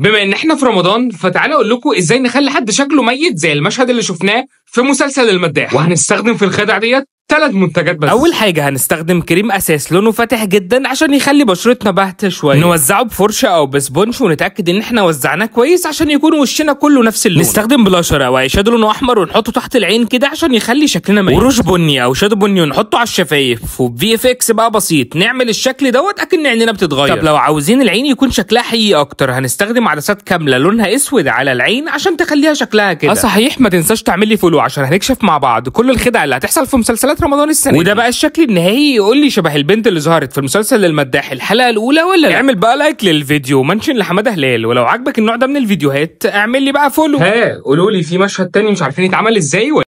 بما ان احنا في رمضان فتعالى اقول لكم ازاي نخلي حد شكله ميت زي المشهد اللي شفناه في مسلسل المداح وهنستخدم في الخدع ديت ثلاث منتجات بس اول حاجه هنستخدم كريم اساس لونه فاتح جدا عشان يخلي بشرتنا باهته شويه نوزعه بفرشه او بسبونج ونتاكد ان احنا وزعناه كويس عشان يكون وشنا كله نفس اللون نستخدم بلاشر او اي شادو لونه احمر ونحطه تحت العين كده عشان يخلي شكلنا ميت وروج بني او شادو بني ونحطه على الشفايف وبي اف اكس بقى بسيط نعمل الشكل دوت اكن عيننا بتتغير طب لو عاوزين العين يكون شكلها حقيقي اكتر هنستخدم عدسات كامله لونها اسود على العين عشان تخليها شكلها كده اه صحيح ما تنساش تعمل لي فولو عشان هنكشف مع بعض كل الخدع اللي هتحصل في مسلسلات رمضان السنه وده بقى الشكل النهائي يقول لي شبه البنت اللي ظهرت في المسلسل المداح الحلقه الاولى ولا لا اعمل بقى لايك للفيديو ومنشن لحماده هلال ولو عجبك النوع ده من الفيديوهات اعمل لي بقى فولو ها قولوا لي في مشهد تاني مش عارفين يتعمل ازاي